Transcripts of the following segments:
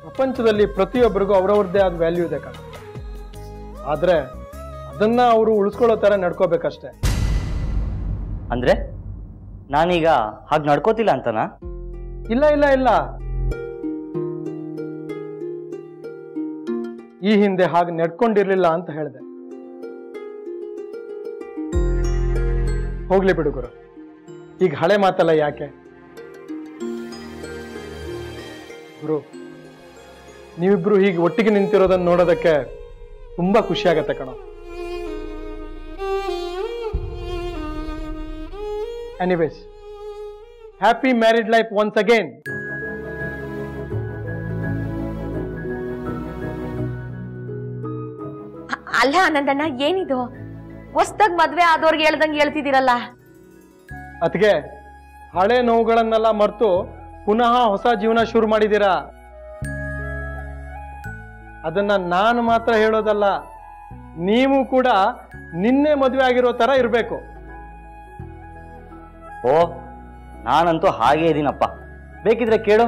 ಪ್ರಪಂಚದಲ್ಲಿ ಪ್ರತಿಯೊಬ್ಬರಿಗೂ ಅವ್ರವ್ರದ್ದೇ ಆದ ವ್ಯಾಲ್ಯೂ ಇದೆ ಕಣ ಆದ್ರೆ ಅದನ್ನ ಅವರು ಉಳಿಸ್ಕೊಳ್ಳೋ ತರ ನಡ್ಕೋಬೇಕಷ್ಟೇ ಅಂದ್ರೆ ನಾನೀಗ ಹಾಗೆ ನಡ್ಕೋತಿಲ್ಲ ಅಂತನಾ ಇಲ್ಲ ಇಲ್ಲ ಇಲ್ಲ ಈ ಹಿಂದೆ ಹಾಗೆ ನಡ್ಕೊಂಡಿರ್ಲಿಲ್ಲ ಅಂತ ಹೇಳಿದೆ ಹೋಗ್ಲಿ ಬಿಡು ಗುರು ಈಗ ಹಳೆ ಮಾತಲ್ಲ ಯಾಕೆ ಗುರು ನೀವಿಬ್ರು ಹೀಗೆ ಒಟ್ಟಿಗೆ ನಿಂತಿರೋದನ್ನ ನೋಡೋದಕ್ಕೆ ತುಂಬಾ ಖುಷಿ ಆಗತ್ತೆ ಕಣೋ anyways happy married life once again ಅ- ಅಲ್ಲ ಆನಂದಣ್ಣ ಏನಿದು ಹೊಸ್ದಾಗ್ ಮದ್ವೆ ಆದವ್ರಿಗೆ ಹೇಳ್ದಂಗೆ ಹೇಳ್ತಿದ್ದೀರಲ್ಲ ಅದಕ್ಕೆ ಹಳೆ ನೋವುಗಳನ್ನೆಲ್ಲ ಮರೆತು ಪುನಃ ಹೊಸ ಜೀವನ ಶುರು ಮಾಡಿದ್ದೀರಾ ಅದನ್ನ ನಾನು ಮಾತ್ರ ಹೇಳೋದಲ್ಲ ನೀವು ಕೂಡ ನಿನ್ನೆ ಮದುವೆ ಆಗಿರೋ ತರ ಇರಬೇಕು ಓ ನಾನಂತೂ ಹಾಗೇ ಇದ್ದೀನಪ್ಪ ಬೇಕಿದ್ರೆ ಕೇಳು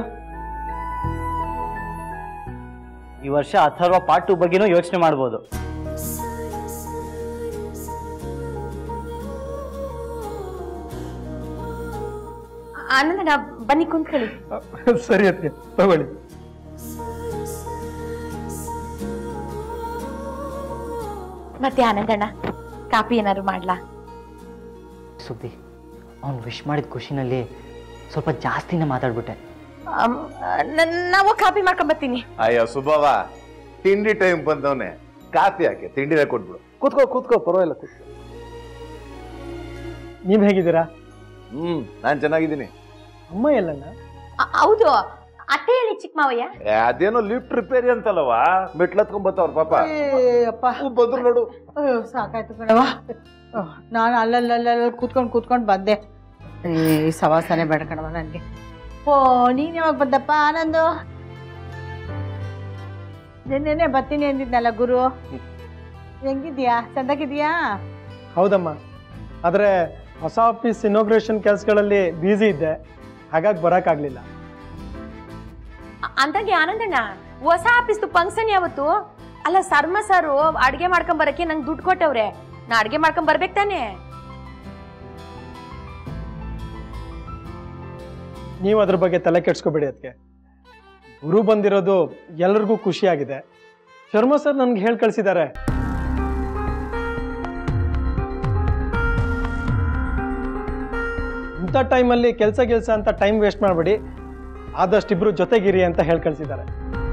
ಈ ವರ್ಷ ಅಥರ್ವ ಪಾರ್ಟ್ ಟು ಬಗ್ಗೆನೂ ಯೋಚನೆ ಮಾಡ್ಬೋದು ಆನಂದಣ್ಣ ಬನ್ನಿ ಕುಂತ್ಕೊಳ್ಳಿ ಸರಿ ಅದಕ್ಕೆ ತಗೊಳ್ಳಿ ಮತ್ತೆ ಆನಂದಣ್ಣ ಕಾಪಿ ಏನಾದ್ರು ಮಾಡ್ಲಾ ಸುದ್ದಿ ಅವ್ನು ವಿಶ್ ಮಾಡಿದ ಖುಷಿನಲ್ಲಿ ಸ್ವಲ್ಪ ಜಾಸ್ತಿನೇ ಮಾತಾಡ್ಬಿಟ್ಟೆ ಅಮ್, ನ- ನಾವು ಕಾಪಿ ಮಾಡ್ಕೊಂಡ್ ಬರ್ತೀನಿ ಅಯ್ಯೋ ಸುಬ್ಬವ ತಿಂಡಿ ಟೈಮ್ ಬಂದವನೆ ಕಾಫಿ ಹಾಕಿ ತಿಂಡಿನೇ ಕೊಟ್ಬಿಡು ಕೂತ್ಕೋ ಕೂತ್ಕೋ ಪರವಾಗಿಲ್ಲ ಕೂತ್ಕೋ ನೀವ್ ಹೇಗಿದ್ದೀರಾ ಹ್ಮ್ ನಾನ್ ಚೆನ್ನಾಗಿದ್ದೀನಿ ಅಮ್ಮ ಎಲ್ಲಣ್ಣ ಅ- ಹೌದು ಅತ್ತೆ ಹೇಳಿ ಚಿಕ್ಕ ಮಾವಯ್ಯ ಏ, ಅದೇನೋ ಲಿಫ್ಟ್ ರಿಪೇರಿ ಅಂತಲ್ಲವ ಮೆಟ್ಲತ್ಕೊಂಡ್ ಬರ್ತಾವ್ರ ಪಾಪ ಅಪ್ಪ ಹ್ಮ್, ಬಂದ್ರು ನೋಡು ಅಯ್ಯೋ ಸಾಕಾಯ್ತು ಕಣವ ನಾನು ಅಲ್ಲಲ್ಲಲ್ಲ ಕೂತ್ಕೊಂಡು ಕೂತ್ಕೊಂಡು ಬಂದೆ ಈ ಸವಾಸನೆ ಬೇಡ ಕಣವ ನನಗೆ ಓ ನೀನು ಯಾವಾಗ ಬಂದಪ್ಪ ಆನಂದು ನಿನ್ನೆನೆ ಬರ್ತೀನಿ ಅಂದಿದ್ನಲ್ಲ ಗುರು ಹೆಂಗಿದ್ಯಾ ಚಂದಾಗಿದ್ಯಾ ಹೌದಮ್ಮ ಆದ್ರೆ ಹೊಸ ಆಫೀಸ್ ಇನೋಗ್ರೇಷನ್ ಕೆಲಸಗಳಲ್ಲಿ ಬ್ಯುಸಿ ಇದ್ದೆ ಹಾಗಾಗಿ ಬರೋಕ್ಕಾಗ್ಲಿಲ್ಲ ಅ- ಅಂದಾಗೆ ಆನಂದಣ್ಣ ಹೊಸ ಆಫೀಸ್ದು ಫಂಕ್ಷನ್ ಯಾವತ್ತು ಅಲ್ಲ ಸರ್ಮ ಸಾರು ಅಡ್ಗೆ ಮಾಡ್ಕೊಂಡ್ ಬರಕ್ಕೆ ನಂಗೆ ದುಡ್ಡು ಕೊಟ್ಟವ್ರೆ ನಾ ಅಡ್ಗೆ ಮಾಡ್ಕೊಂಡ್ ಬರ್ಬೇಕು ತಾನೇ ನೀವು ಅದ್ರ ಬಗ್ಗೆ ತಲೆ ಕೆಡ್ಸ್ಕೊಬೇಡಿ ಅದಕ್ಕೆ ಗುರು ಬಂದಿರೋದು ಎಲ್ರಿಗೂ ಖುಷಿಯಾಗಿದೆ ಶರ್ಮಾ ಸರ್ ನನ್ಗೆ ಹೇಳಿ ಕಳಿಸಿದ್ದಾರೆ ಇಂಥ ಟೈಮಲ್ಲಿ ಕೆಲಸ ಗಿಲ್ಸ ಅಂತ ಟೈಮ್ ವೇಸ್ಟ್ ಮಾಡಬೇಡಿ ಆದಷ್ಟು ಇಬ್ರು ಜೊತೆಗಿರಿ ಅಂತ ಹೇಳಿ ಕಳಿಸಿದ್ದಾರೆ